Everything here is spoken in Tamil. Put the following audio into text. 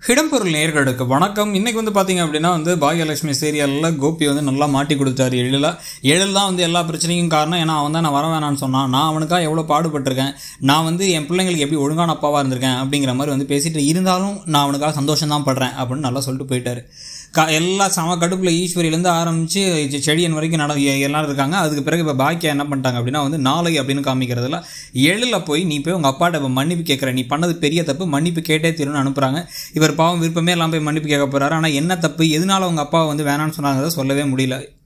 இடம்பொருள் நேர்களுக்கு வணக்கம் இன்னைக்கு வந்து பார்த்தீங்க அப்படின்னா வந்து பாகியலட்சுமி சீரியலில் கோபி வந்து நல்லா மாட்டி கொடுத்தாரு எழில எழில் தான் வந்து எல்லா பிரச்சனைக்கும் காரணம் ஏன்னா அவன் தான் நான் வர வேணாம்னு சொன்னான் நான் அவனுக்காக எவ்வளோ பாடுபட்டிருக்கேன் நான் வந்து என் பிள்ளைங்களுக்கு எப்படி ஒழுங்கான அப்பாவாக இருந்திருக்கேன் அப்படிங்கிற மாதிரி வந்து பேசிட்டு இருந்தாலும் நான் அவனுக்காக சந்தோஷம் தான் படுறேன் அப்படின்னு நல்லா சொல்லிட்டு போயிட்டாரு க எல்லா சம கடுப்பில் ஈஸ்வரியிலேருந்து ஆரம்பித்து செடியன் வரைக்கும் நட எல்லாரும் இருக்காங்க அதுக்கு பிறகு இப்போ பாக்கியா என்ன பண்ணிட்டாங்க அப்படின்னா வந்து நாளை அப்படின்னு காமிக்கிறதுல எழில் போய் நீ போய் உங்கள் அப்பாட்ட இப்போ மன்னிப்பு கேட்குற நீ பண்ணது பெரிய தப்பு மன்னிப்பு கேட்டே தீரும்னு அனுப்புகிறாங்க இவர் பாவம் விருப்பமே எல்லாம் போய் மன்னிப்பு கேட்க போகிறாரு ஆனால் என்ன தப்பு எதனால அவங்க அப்பா வந்து வேணான்னு சொன்னாங்க சொல்லவே முடியல